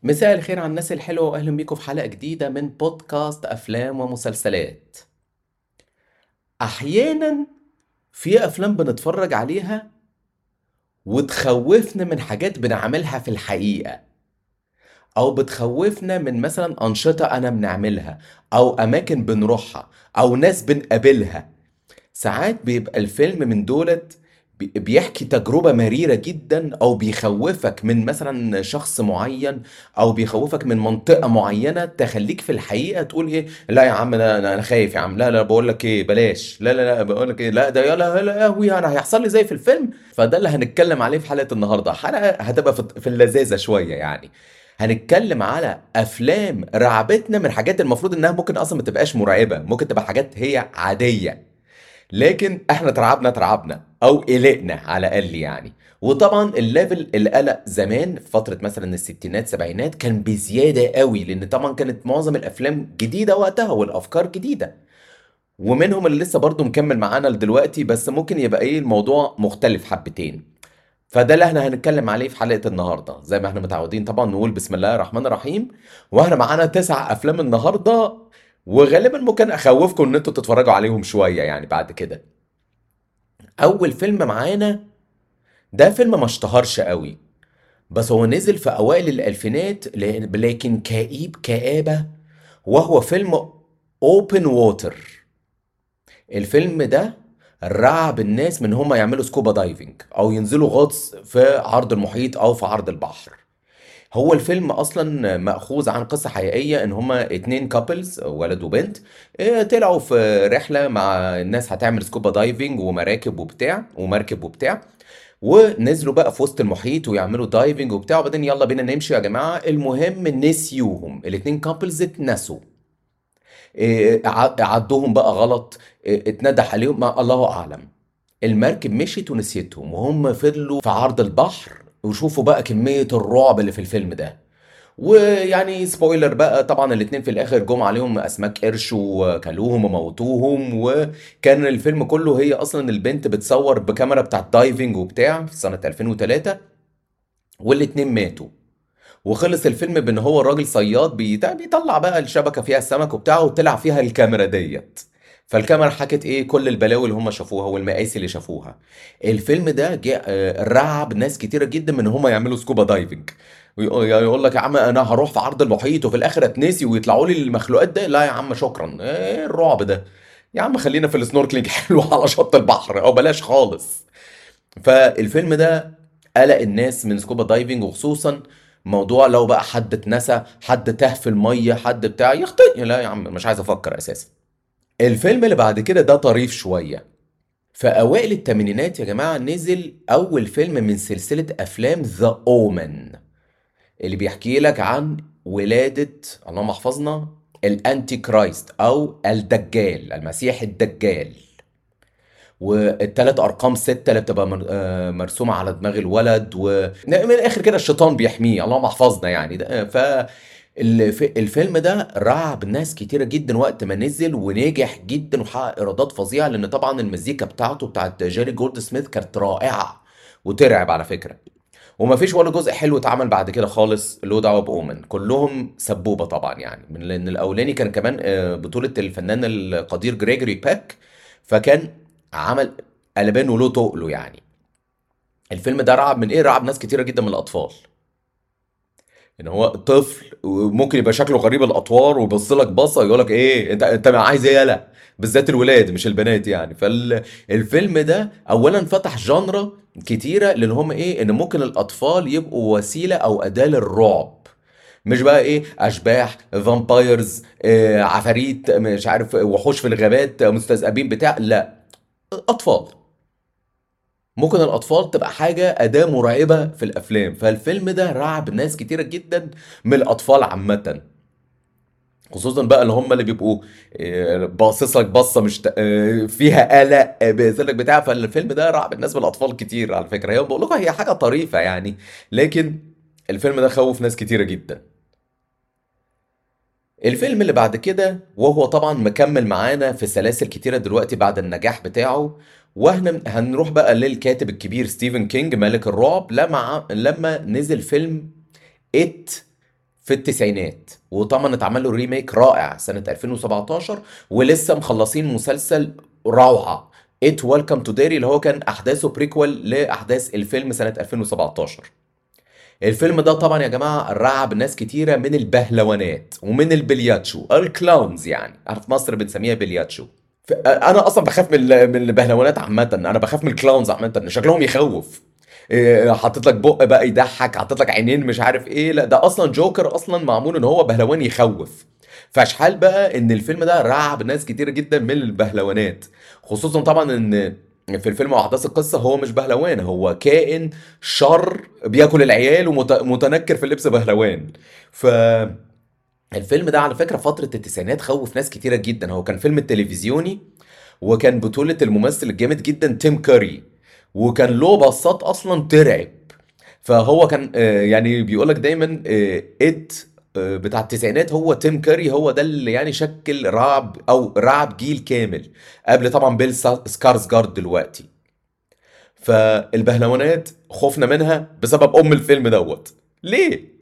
مساء الخير على الناس الحلوة وأهلا بيكم في حلقة جديدة من بودكاست أفلام ومسلسلات أحيانا في أفلام بنتفرج عليها وتخوفنا من حاجات بنعملها في الحقيقة أو بتخوفنا من مثلا أنشطة أنا بنعملها أو أماكن بنروحها أو ناس بنقابلها ساعات بيبقى الفيلم من دولت بي- بيحكي تجربة مريرة جدا أو بيخوفك من مثلا شخص معين أو بيخوفك من منطقة معينة تخليك في الحقيقة تقول إيه لا يا عم أنا أنا أنا خايف يا عم لا لا بقول لك إيه بلاش لا لا لا بقول لك إيه لا ده يلا يلا قوي أنا هيحصل لي زي في الفيلم فده اللي هنتكلم عليه في حلقة النهاردة حلقة هتبقى في في اللذاذة شوية يعني هنتكلم على افلام رعبتنا من حاجات المفروض انها ممكن اصلا ما تبقاش مرعبه ممكن تبقى حاجات هي عاديه لكن احنا ترعبنا ترعبنا او قلقنا على الاقل يعني وطبعا الليفل القلق زمان في فتره مثلا الستينات سبعينات كان بزياده قوي لان طبعا كانت معظم الافلام جديده وقتها والافكار جديده ومنهم اللي لسه برضو مكمل معانا لدلوقتي بس ممكن يبقى ايه الموضوع مختلف حبتين فده اللي احنا هنتكلم عليه في حلقة النهاردة زي ما احنا متعودين طبعا نقول بسم الله الرحمن الرحيم واحنا معانا تسع افلام النهاردة وغالبا ممكن اخوفكم ان انتوا تتفرجوا عليهم شوية يعني بعد كده اول فيلم معانا ده فيلم ما اشتهرش قوي بس هو نزل في اوائل الالفينات ل- لكن كئيب كآبة وهو فيلم اوبن ووتر الفيلم ده رعب الناس من هم يعملوا سكوبا دايفنج او ينزلوا غطس في عرض المحيط او في عرض البحر هو الفيلم اصلا مأخوذ عن قصة حقيقية ان هما اتنين كابلز ولد وبنت اه، طلعوا في رحلة مع الناس هتعمل سكوبا دايفنج ومراكب وبتاع ومركب وبتاع ونزلوا بقى في وسط المحيط ويعملوا دايفنج وبتاع وبعدين يلا بينا نمشي يا جماعة المهم نسيوهم الاتنين كابلز اتنسوا إيه، ع- عدوهم بقى غلط إيه، اتندح عليهم ما الله اعلم المركب مشيت ونسيتهم وهم فضلوا في عرض البحر وشوفوا بقى كمية الرعب اللي في الفيلم ده ويعني سبويلر بقى طبعا الاتنين في الاخر جم عليهم اسماك قرش وكلوهم وموتوهم وكان الفيلم كله هي اصلا البنت بتصور بكاميرا بتاعت دايفنج وبتاع في سنة 2003 والاتنين ماتوا وخلص الفيلم بان هو الراجل صياد بيت- بيطلع بقى الشبكه فيها السمك وبتاع وطلع فيها الكاميرا ديت فالكاميرا حكت ايه كل البلاوي اللي هم شافوها والمآسي اللي شافوها الفيلم ده جاء آه، رعب ناس كتيره جدا من هم يعملوا سكوبا دايفنج ويقول يقول لك يا عم انا هروح في عرض المحيط وفي الاخر اتنسي ويطلعوا لي المخلوقات ده لا يا عم شكرا ايه الرعب ده يا عم خلينا في السنوركلينج حلو على شط البحر او بلاش خالص فالفيلم ده قلق الناس من سكوبا دايفنج وخصوصا موضوع لو بقى حد اتنسى حد تاه في الميه حد بتاع يخطئ لا يا عم مش عايز افكر اساسا الفيلم اللي بعد كده ده طريف شويه في اوائل الثمانينات يا جماعه نزل اول فيلم من سلسله افلام ذا اومن اللي بيحكي لك عن ولاده اللهم احفظنا الانتي كرايست او الدجال المسيح الدجال والتلات ارقام ستة اللي بتبقى مر- آه، مرسومة على دماغ الولد ومن الاخر كده الشيطان بيحميه اللهم احفظنا يعني ده ف الف- الفيلم ده رعب ناس كتيرة جدا وقت ما نزل ونجح جدا وحقق ايرادات فظيعة لان طبعا المزيكا بتاعته بتاعت جيري جولد سميث كانت رائعة وترعب على فكرة وما فيش ولا جزء حلو اتعمل بعد كده خالص له دعوه باومن كلهم سبوبه طبعا يعني من لان الاولاني كان كمان آه، بطوله الفنان القدير جريجوري باك فكان عمل قلبان وله تقله يعني الفيلم ده رعب من ايه رعب ناس كتيره جدا من الاطفال ان هو طفل وممكن يبقى شكله غريب الاطوار ويبص لك بصه يقول لك ايه انت انت عايز ايه يالا بالذات الولاد مش البنات يعني فالفيلم ده اولا فتح جانرا كتيره لان هم ايه ان ممكن الاطفال يبقوا وسيله او اداه للرعب مش بقى ايه اشباح فامبايرز آه، عفاريت مش عارف وحوش في الغابات مستذئبين بتاع لا اطفال ممكن الأطفال تبقى حاجة أداة مرعبة في الأفلام فالفيلم ده رعب ناس كتيرة جدا من الأطفال عامة خصوصا بقى اللي هم اللي بيبقوا آه، باصص لك بصة مش ت- آه، فيها قلق آه، بينزل لك بتاع فالفيلم ده رعب الناس من الأطفال كتير على فكرة هي بقول لكم هي حاجة طريفة يعني لكن الفيلم ده خوف ناس كتيرة جدا الفيلم اللي بعد كده وهو طبعا مكمل معانا في سلاسل كتيرة دلوقتي بعد النجاح بتاعه واحنا هنروح بقى للكاتب الكبير ستيفن كينج ملك الرعب لما لما نزل فيلم ات في التسعينات وطبعا اتعمل له ريميك رائع سنة 2017 ولسه مخلصين مسلسل روعة ات ويلكم تو داري اللي هو كان احداثه بريكوال لاحداث الفيلم سنة 2017 الفيلم ده طبعا يا جماعة رعب ناس كتيرة من البهلوانات ومن البلياتشو الكلاونز يعني احنا في مصر بنسميها بلياتشو ف- انا اصلا بخاف من ال- من البهلوانات عامة انا بخاف من الكلاونز عامة شكلهم يخوف إيه، حاطط لك بق بقى يضحك حاطط لك عينين مش عارف ايه لا ده اصلا جوكر اصلا معمول ان هو بهلوان يخوف فاشحال بقى ان الفيلم ده رعب ناس كتير جدا من البهلوانات خصوصا طبعا ان في الفيلم واحداث القصه هو مش بهلوان هو كائن شر بياكل العيال ومتنكر في اللبس بهلوان ف الفيلم ده على فكره فتره التسعينات خوف ناس كتيره جدا هو كان فيلم تلفزيوني وكان بطولة الممثل الجامد جدا تيم كاري وكان له بصات اصلا ترعب فهو كان آه، يعني بيقولك دايما آه، اد آه، بتاع التسعينات هو تيم كاري هو ده اللي يعني شكل رعب او رعب جيل كامل قبل طبعا بيل سا- سكارسجارد دلوقتي فالبهلوانات خوفنا منها بسبب ام الفيلم دوت ليه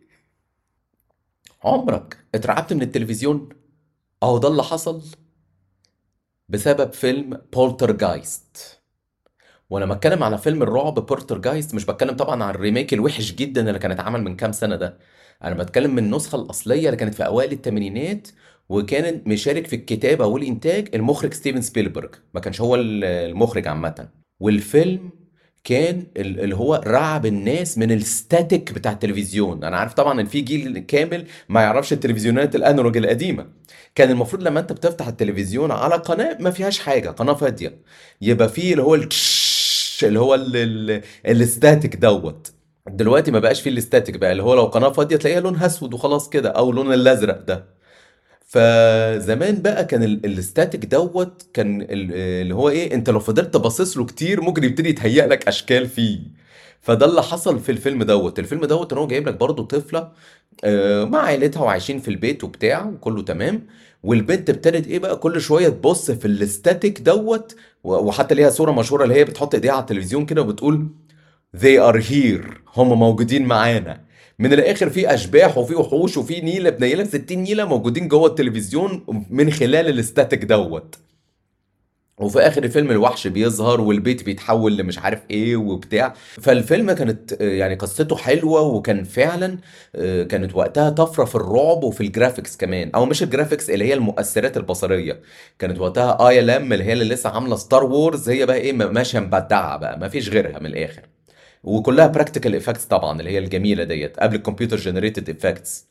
عمرك اترعبت من التلفزيون اهو ده اللي حصل بسبب فيلم بولترجايست وانا بتكلم على فيلم الرعب بولترجايست مش بتكلم طبعا عن الريميك الوحش جدا اللي كان اتعمل من كام سنه ده انا بتكلم من النسخه الاصليه اللي كانت في اوائل الثمانينات وكان مشارك في الكتابه والانتاج المخرج ستيفن سبيلبرج ما كانش هو ال- المخرج عامه والفيلم كان ال- اللي هو رعب الناس من الستاتيك بتاع التلفزيون انا عارف طبعا ان في جيل كامل ما يعرفش التلفزيونات الانالوج القديمه كان المفروض لما انت بتفتح التلفزيون على قناه ما فيهاش حاجه قناه فاضيه يبقى فيه اللي هو التش اللي هو ال- ال- الاستاتيك دوت دلوقتي ما بقاش فيه الاستاتيك بقى اللي هو لو قناه فاضيه تلاقيها لونها اسود وخلاص كده او لون الازرق ده فزمان بقى كان ال- الاستاتيك دوت كان ال- اللي هو ايه انت لو فضلت باصص له كتير ممكن يبتدي يتهيأ لك اشكال فيه فده اللي حصل في الفيلم دوت الفيلم دوت ان هو جايب لك برضه طفله آه، مع عيلتها وعايشين في البيت وبتاع وكله تمام والبنت ابتدت ايه بقى كل شويه تبص في الاستاتيك دوت و- وحتى ليها صوره مشهوره اللي هي بتحط ايديها على التلفزيون كده وبتقول they are here هم موجودين معانا من الاخر في اشباح وفي وحوش وفي نيله بنيله 60 نيله موجودين جوه التلفزيون من خلال الاستاتيك دوت وفي اخر الفيلم الوحش بيظهر والبيت بيتحول لمش عارف ايه وبتاع فالفيلم كانت آه، يعني قصته حلوه وكان فعلا آه، كانت وقتها طفره في الرعب وفي الجرافيكس كمان او مش الجرافيكس اللي هي المؤثرات البصريه كانت وقتها اي ال ام اللي هي اللي لسه عامله ستار وورز هي بقى ايه ماشيه مبدعه بقى ما فيش غيرها من الاخر وكلها براكتيكال افكتس طبعا اللي هي الجميله ديت قبل الكمبيوتر جنريتد افكتس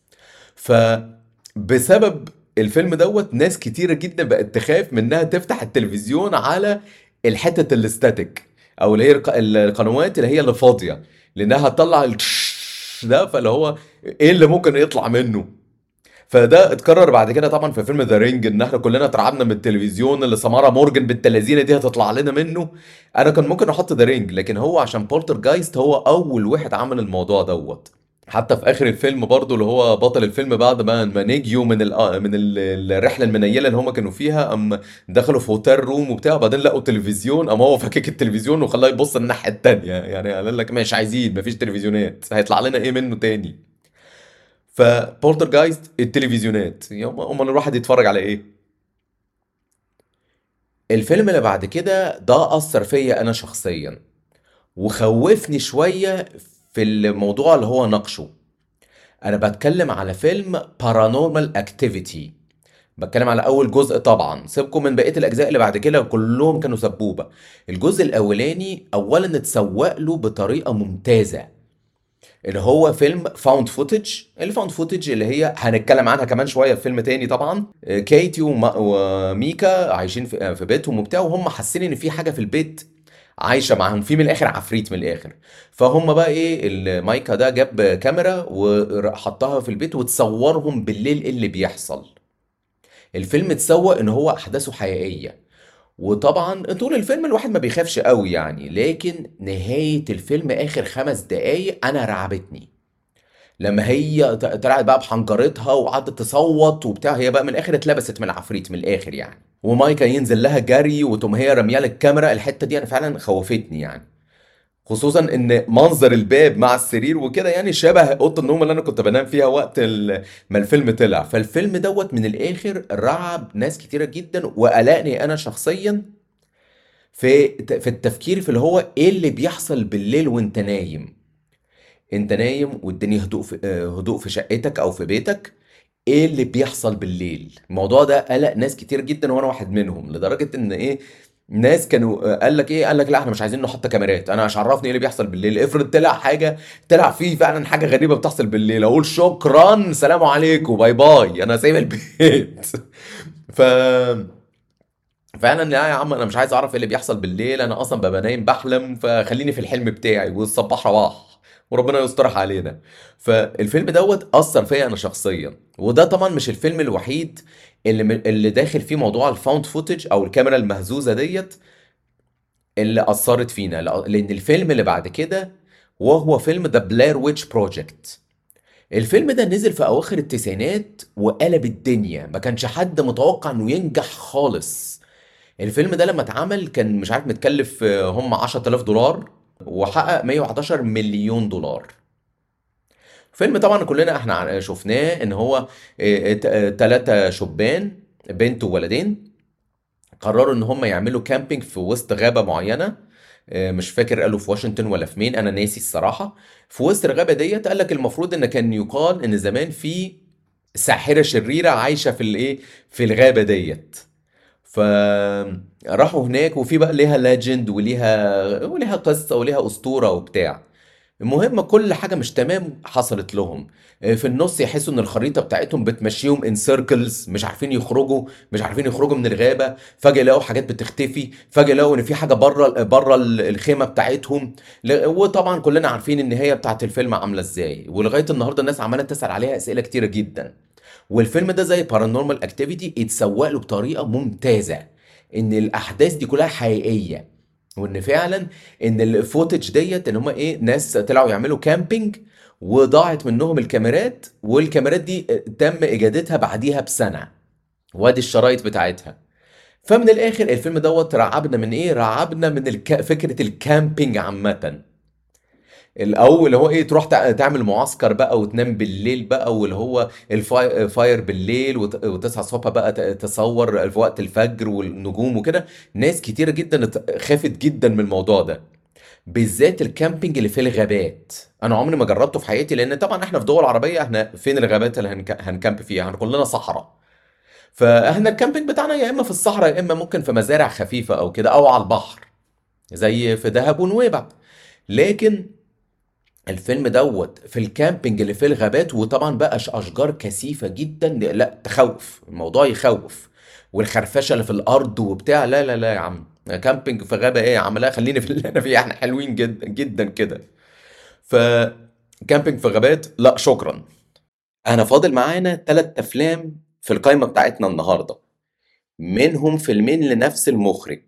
فبسبب الفيلم دوت ناس كتيرة جدا بقت تخاف منها تفتح التلفزيون على الحتة الاستاتيك او اللي هي الق- القنوات اللي هي اللي فاضية لانها هتطلع التش ده فاللي هو ايه اللي ممكن يطلع منه فده اتكرر بعد كده طبعا في فيلم ذا رينج ان احنا كلنا اترعبنا من التلفزيون اللي سمارة مورجان بالتلازينه دي هتطلع لنا منه انا كان ممكن احط ذا رينج لكن هو عشان بولتر جايست هو اول واحد عمل الموضوع دوت حتى في اخر الفيلم برضو اللي هو بطل الفيلم بعد ما ما نجيوا من ال من ال- الرحله المنيله اللي هم كانوا فيها ام دخلوا في هوتيل روم وبتاع بعدين لقوا تلفزيون قام هو فكك التلفزيون وخلاه يبص الناحيه التانيه يعني قال لك مش عايزين مفيش تلفزيونات هيطلع لنا ايه منه تاني فبولتر جايست التلفزيونات يوم امال الواحد يتفرج على ايه الفيلم اللي بعد كده ده اثر فيا انا شخصيا وخوفني شويه في الموضوع اللي هو ناقشه انا بتكلم على فيلم بارانورمال اكتيفيتي بتكلم على اول جزء طبعا سيبكم من بقيه الاجزاء اللي بعد كده كلهم كانوا سبوبه الجزء الاولاني اولا اتسوق له بطريقه ممتازه اللي هو فيلم فاوند فوتج الفاوند فوتج اللي هي هنتكلم عنها كمان شويه في فيلم تاني طبعا آه، كيتي وما- وميكا عايشين في آه، في بيتهم وبتاع وهم حاسين ان في حاجه في البيت عايشه معاهم في من الاخر عفريت من الاخر فهم بقى ايه المايكا ده جاب كاميرا وحطها في البيت وتصورهم بالليل إيه اللي بيحصل الفيلم اتسوق ان هو احداثه حقيقيه وطبعا طول الفيلم الواحد ما بيخافش قوي يعني لكن نهايه الفيلم اخر خمس دقايق انا رعبتني لما هي ت- طلعت بقى بحنجرتها وقعدت تصوت وبتاع هي بقى من الاخر اتلبست من العفريت من الاخر يعني ومايكا ينزل لها جري وتقوم هي راميه لك الكاميرا الحته دي انا فعلا خوفتني يعني خصوصا ان منظر الباب مع السرير وكده يعني شبه اوضه النوم اللي انا كنت بنام فيها وقت ال- ما الفيلم طلع فالفيلم دوت من الاخر رعب ناس كتيره جدا وقلقني انا شخصيا في في التفكير في اللي هو ايه اللي بيحصل بالليل وانت نايم انت نايم والدنيا هدوء في آه، هدوء في شقتك او في بيتك ايه اللي بيحصل بالليل الموضوع ده قلق ناس كتير جدا وانا واحد منهم لدرجة ان ايه ناس كانوا آه، قال لك ايه قال لك لا احنا مش عايزين نحط كاميرات انا مش عرفني ايه اللي بيحصل بالليل افرض طلع حاجة طلع فيه فعلا حاجة غريبة بتحصل بالليل اقول شكرا سلام عليكم باي باي انا سايب البيت ف فعلا لا يا عم انا مش عايز اعرف ايه اللي بيحصل بالليل انا اصلا ببقى نايم بحلم فخليني في الحلم بتاعي والصباح رواح وربنا يسترها علينا فالفيلم دوت اثر فيا انا شخصيا وده طبعا مش الفيلم الوحيد اللي م- اللي داخل فيه موضوع الفاوند فوتج او الكاميرا المهزوزه ديت اللي اثرت فينا لأ- لان الفيلم اللي بعد كده وهو فيلم ذا بلير ويتش بروجكت الفيلم ده نزل في اواخر التسعينات وقلب الدنيا ما كانش حد متوقع انه ينجح خالص الفيلم ده لما اتعمل كان مش عارف متكلف آه، هم 10000 دولار وحقق 111 مليون دولار فيلم طبعا كلنا احنا ع- شفناه ان هو ثلاثة شبان بنت وولدين قرروا ان هم يعملوا كامبينج في وسط غابة معينة آه، مش فاكر قالوا في واشنطن ولا في مين انا ناسي الصراحة في وسط الغابة ديت قال لك المفروض ان كان يقال ان زمان في ساحرة شريرة عايشة في الايه في الغابة ديت فراحوا هناك وفي بقى ليها ليجند وليها وليها قصة وليها أسطورة وبتاع المهم كل حاجة مش تمام حصلت لهم في النص يحسوا ان الخريطة بتاعتهم بتمشيهم ان سيركلز مش عارفين يخرجوا مش عارفين يخرجوا من الغابة فجأة يلاقوا حاجات بتختفي فجأة يلاقوا ان في حاجة بره بره الخيمة بتاعتهم ل- وطبعا كلنا عارفين النهاية بتاعت الفيلم عاملة ازاي ولغاية النهاردة الناس عمالة تسأل عليها أسئلة كتيرة جدا والفيلم ده زي بارانورمال اكتيفيتي اتسوق له بطريقه ممتازه ان الاحداث دي كلها حقيقيه وان فعلا ان الفوتج ديت ان هم ايه ناس طلعوا يعملوا كامبينج وضاعت منهم الكاميرات والكاميرات دي تم اجادتها بعديها بسنه وادي الشرايط بتاعتها فمن الاخر الفيلم دوت رعبنا من ايه رعبنا من الك... فكره الكامبينج عامه الاول اللي هو ايه تروح تع- تعمل معسكر بقى وتنام بالليل بقى واللي هو الفاير بالليل وت- وتصحى الصبح بقى ت- تصور في وقت الفجر والنجوم وكده ناس كتيرة جدا ات- خافت جدا من الموضوع ده بالذات الكامبينج اللي في الغابات انا عمري ما جربته في حياتي لان طبعا احنا في دول عربية احنا فين الغابات اللي هنك- هنكامب فيها احنا كلنا صحراء فاحنا الكامبينج بتاعنا يا اما في الصحراء يا اما ممكن في مزارع خفيفة او كده او على البحر زي في دهب ونويبع لكن الفيلم دوت في الكامبينج اللي في الغابات وطبعا بقى أش- اشجار كثيفه جدا لا تخوف الموضوع يخوف والخرفشه اللي في الارض وبتاع لا لا لا يا عم كامبينج في غابه ايه يا عم لا خليني في اللي انا فيه احنا حلوين جدا جدا كده ف كامبينج في غابات لا شكرا انا فاضل معانا ثلاث افلام في القائمه بتاعتنا النهارده منهم فيلمين لنفس المخرج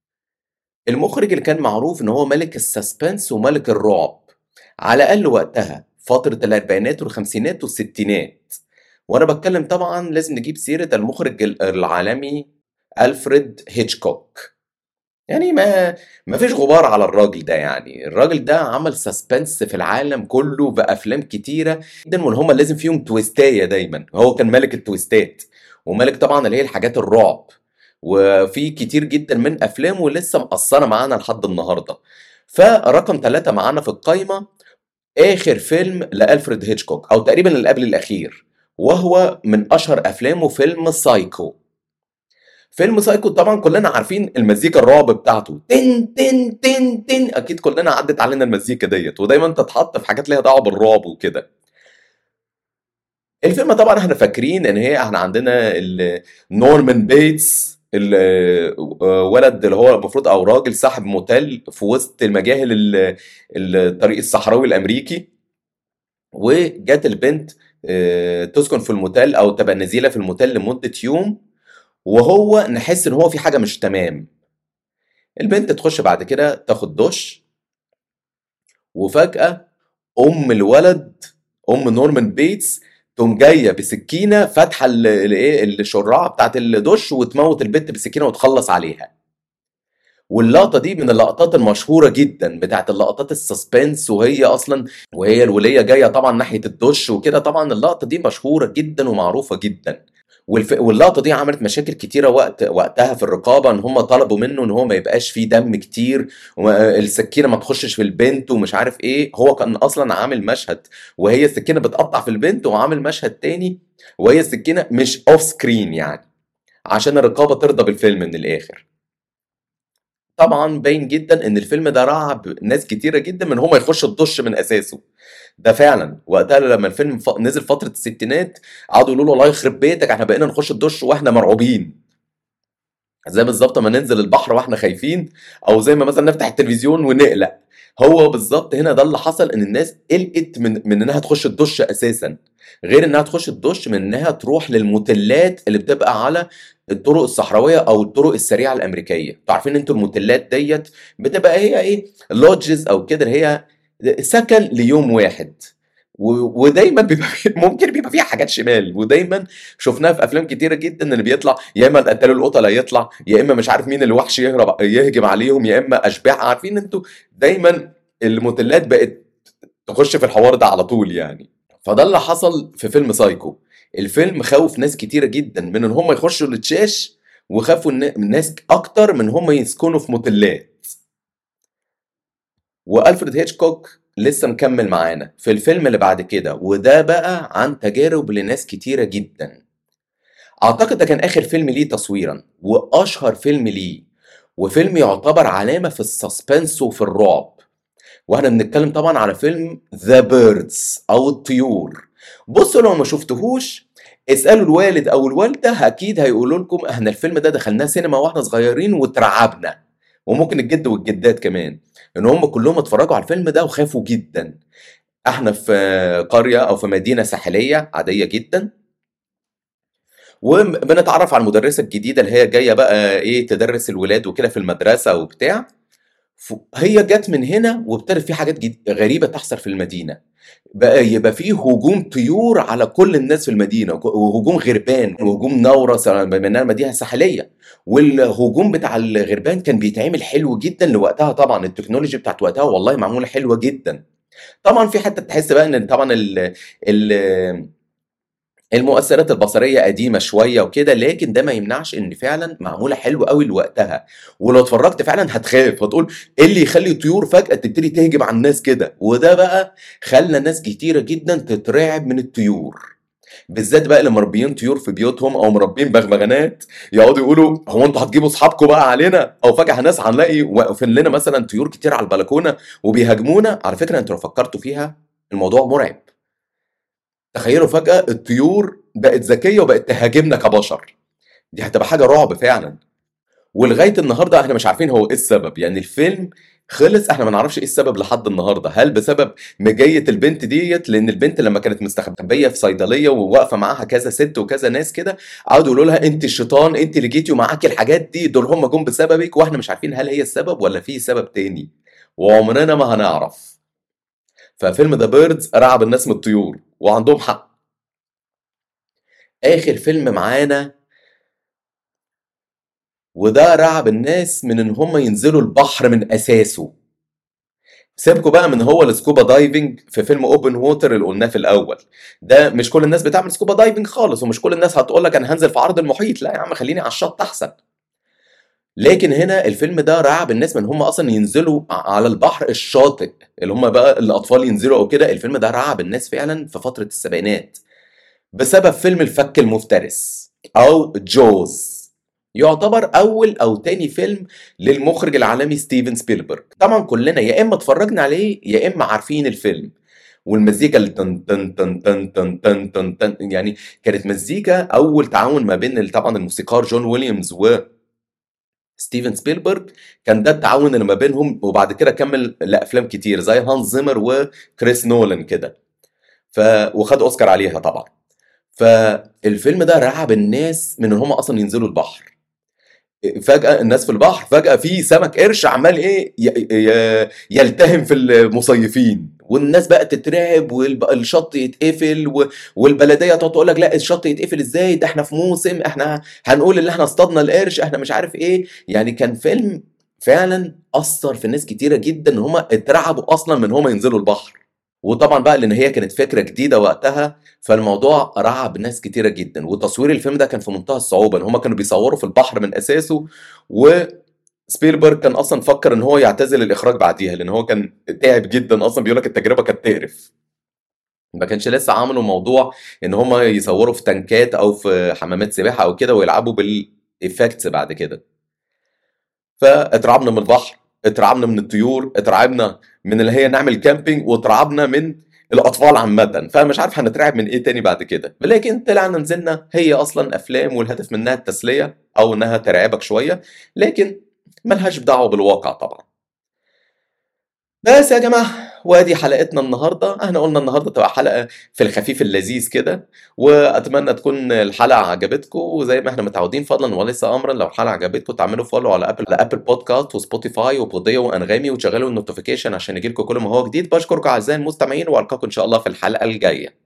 المخرج اللي كان معروف ان هو ملك السسبنس وملك الرعب على الاقل وقتها فترة الاربعينات والخمسينات والستينات وانا بتكلم طبعا لازم نجيب سيرة المخرج ال- العالمي الفريد هيتشكوك يعني ما ما فيش غبار على الراجل ده يعني الراجل ده عمل سسبنس في العالم كله بافلام كتيره جدا وان هما لازم فيهم تويستايه دايما هو كان ملك التويستات وملك طبعا اللي هي الحاجات الرعب وفي كتير جدا من افلامه لسه مأثره معانا لحد النهارده فرقم ثلاثة معانا في القايمة آخر فيلم لألفريد هيتشكوك أو تقريبا اللي قبل الأخير وهو من أشهر أفلامه فيلم سايكو فيلم سايكو طبعا كلنا عارفين المزيكا الرعب بتاعته تن تن تن تن اكيد كلنا عدت علينا المزيكا ديت ودايما تتحط في حاجات ليها دعوه بالرعب وكده الفيلم طبعا احنا فاكرين ان هي احنا عندنا ال- نورمان بيتس الولد اللي هو المفروض او راجل صاحب موتيل في وسط المجاهل ال- الطريق الصحراوي الامريكي وجات البنت آه، تسكن في الموتيل او تبقى نزيله في الموتيل لمده يوم وهو نحس ان هو في حاجه مش تمام البنت تخش بعد كده تاخد دش وفجاه ام الولد ام نورمان بيتس تقوم جايه بسكينه فاتحه ال- الايه الشراعه بتاعت الدش وتموت البنت بالسكينه وتخلص عليها واللقطة دي من اللقطات المشهورة جدًا، بتاعة اللقطات الsuspense وهي أصلًا وهي الولية جاية طبعًا ناحية الدُش وكده، طبعًا اللقطة دي مشهورة جدًا ومعروفة جدًا. والف واللقطة دي عملت مشاكل كتيرة وقت وقتها في الرقابة إن هم طلبوا منه إن هو ما يبقاش في دم كتير والسكينة ما تخشش في البنت ومش عارف إيه، هو كان أصلًا عامل مشهد وهي السكينة بتقطّع في البنت وعامل مشهد تاني وهي السكينة مش off screen يعني، عشان الرقابة ترضى بالفيلم من الآخر. طبعًا باين جدًا إن الفيلم ده رعّب ناس كتيرة جدًا من إن هم يخشوا الدُش من أساسه. ده فعلًا، وقتها لمّا الفيلم ف نزل فترة الستينات قعدوا يقولوا له الله يخرب بيتك إحنا بقينا نخش الدُش وإحنا مرعوبين. زي بالضبط أمّا ننزل البحر وإحنا خايفين، أو زي ما مثلًا نفتح التلفزيون ونقلق. هو بالضبط هنا ده اللي حصل إن الناس قلقت من من إنها تخش الدُش أساسًا، غير إنها تخش الدُش من إنها تروح للموتيلات اللي بتبقى على الطرق الصحراوية أو الطرق السريعة الأمريكية. أنتم عارفين أنتم الموتيلات ديّة بتبقى هي إيه lodges أو كده اللي هي سكن ليوم واحد. و ودايمًا بيبقى في ممكن بيبقى فيها حاجات شمال، ودايمًا شُفناها في أفلام كتيرة جدًا اللي بيطلع يا إما القتال القُتلة يطلع، يا إما مش عارف مين الوحش يهرب يهجم عليهم، يا إما أشباح، عارفين أنتم دايمًا الموتيلات بقت تخش في الحوار ده على طول يعني. فده اللي حصل في فيلم سايكو. الفيلم خوّف ناس كتيرة جدًا من إن هم يخشوا التشاش وخافوا الن الناس أكتر من إن هم يسكنوا في موتيلات. وألفريد هيتشكوك لسه مكمّل معانا في الفيلم اللي بعد كده، وده بقى عن تجارب لناس كتيرة جدًا. أعتقد ده كان آخر فيلم ليه تصويرًا، وأشهر فيلم ليه، وفيلم يعتبر علامة في الsuspense وفي الرعب. وإحنا بنتكلم طبعًا على فيلم The Birds أو الطيور. بُصّوا لو ما شُفتوهوش اسألوا الوالد أو الوالدة أكيد هيقولوا لكم إحنا الفيلم ده دخلناه سينما وإحنا صغيرين واترعبنا، وممكن الجد والجدات كمان، إن هم كلّهم اتفرّجوا على الفيلم ده وخافوا جدًا. إحنا في قرية أو في مدينة ساحلية عادية جدًا. وم بنتعرّف على المُدرسة الجديدة اللي هي جاية بقى إيه تدرّس الولاد وكده في المدرسة وبتاع. ف هي جات من هنا وابتدت في حاجات جد غريبة تحصل في المدينة. بقى يبقى في هجوم طيور على كل الناس في المدينة، وك وهجوم غربان وهجوم نورس بما إنها مدينة ساحلية. والهجوم بتاع الغربان كان بيتعمل حلو جدًا لوقتها طبعًا، التكنولوجي بتاعة وقتها والله معمولة حلوة جدًا. طبعًا في حتّة تحس بقى إن طبعًا ال ال المؤثرات البصرية قديمة شوية وكده، لكن ده ما يمنعش إن فعلًا معمولة حلو أوي لوقتها. ولو اتفرّجت فعلًا هتخاف، هتقول إيه اللي يخلّي طيور فجأة تبتدي تهجم على الناس كده؟ وده بقى خلّى ناس كتيرة جدًا تترعب من الطيور. بالذات بقى اللي مربيين طيور في بيوتهم أو مربيين بغبغانات، يقعدوا يقولوا هو أنتم هتجيبوا أصحابكم بقى علينا؟ أو فجأة ناس هنلاقي واقفين لنا مثلًا طيور كتير على البلكونة وبيهاجمونا، على فكرة أنتم لو فكّرتوا فيها الموضوع مُرعب. تخيّلوا فجأة الطيور بقت ذكية وبقت تهاجمنا كبشر. دي هتبقى حاجة رعب فعلًا. ولغاية النهارده إحنا مش عارفين هو إيه السبب، يعني الفيلم خلص إحنا ما نعرفش إيه السبب لحد النهارده، هل بسبب مِجيّة البنت ديّة؟ لإن البنت لمّا كانت مستخبية في صيدلية وواقفة معاها كذا ست وكذا ناس كده، قعدوا يقولوا لها أنتِ الشيطان، أنتِ اللي جيتِ ومعاكِ الحاجات دي، دول هم جُم بسببِك، وإحنا مش عارفين هل هي السبب والّا في سبب تاني، وعمرنا ما هنعرف. ففيلم The Birds رعب الناس من الطيور، وعندهم حق. آخر فيلم معانا وده رعب الناس من إن هم ينزلوا البحر من أساسه. سيبكم بقى من هو الscuba diving في فيلم open water اللي قُلناه في الأول، ده مش كل الناس بتعمل scuba diving خالص، ومش كل الناس هتقول لك أنا هانزل في عرض المحيط، لأ يا عم خلّيني على الشط أحسن. لكن هنا الفيلم ده رعب الناس من إن هم أصلًا ينزلوا ع على البحر الشاطئ، اللي هم بقى الأطفال ينزلوا أو كده، الفيلم ده رعب الناس فعلًا في فترة السبعينات. بسبب فيلم الفك المفترس أو jaws. يعتبر أول أو تاني فيلم للمخرج العالمي ستيفن سبيلبرج. طبعًا كلنا يا إما اتفرّجنا عليه، يا إما عارفين الفيلم. والمزيكا اللي تن تن تن تن تن تن تن تن يعني كانت مزيكا أول تعاون ما بين ال طبعًا الموسيقار جون ويليامز و ستيفن سبيلبرج، كان ده التعاون اللي ما بينهم، وبعد كده كمّل لأفلام كتير زي هانس زيمر وكريس نولان كده. ف وخد أوسكار عليها طبعًا. فالفيلم ده رعب الناس من إن هم أصلًا ينزلوا البحر. أ فجأة الناس في البحر، فجأة في سمك قرش عمّال إيه ي ي يلتهم في المصيفين، والناس بقى تترعب والب الشط يتقفل و والبلدية تقعد تقول لك لأ الشط يتقفل إزاي؟ ده إحنا في موسم، إحنا هنقول اللي إحنا اصطادنا القرش، إحنا مش عارف إيه، يعني كان فيلم فعلا اثر في ناس كتيره جدا ان هم اترعبوا اصلا من هم ينزلوا البحر وطبعا بقى لان هي كانت فكره جديده وقتها فالموضوع رعب ناس كتيره جدا وتصوير الفيلم ده كان في منتهى الصعوبه ان هم كانوا بيصوروا في البحر من اساسه و سبيلبرج كان اصلا فكر ان هو يعتزل الاخراج بعديها لان هو كان تعب جدا اصلا بيقول لك التجربه كانت تقرف ما كانش لسه عملوا موضوع ان هم يصوروا في تنكات او في حمامات سباحه او كده ويلعبوا بالافكتس بعد كده فاترعبنا من البحر اترعبنا من الطيور اترعبنا من اللي هي نعمل كامبينج واترعبنا من الاطفال عامه فمش عارف هنترعب من ايه تاني بعد كده لكن طلعنا نزلنا هي اصلا افلام والهدف منها التسليه او انها ترعبك شويه لكن ملهاش دعوه بالواقع طبعا بس يا جماعه وادي حلقتنا النهارده احنا قلنا النهارده تبقى حلقه في الخفيف اللذيذ كده واتمنى تكون الحلقه عجبتكم وزي ما احنا متعودين فضلا وليس امرا لو الحلقه عجبتكم تعملوا فولو على ابل على ابل بودكاست وسبوتيفاي وبوديو وانغامي وتشغلوا النوتيفيكيشن عشان يجيلكم كل ما هو جديد بشكركم اعزائي المستمعين والقاكم ان شاء الله في الحلقه الجايه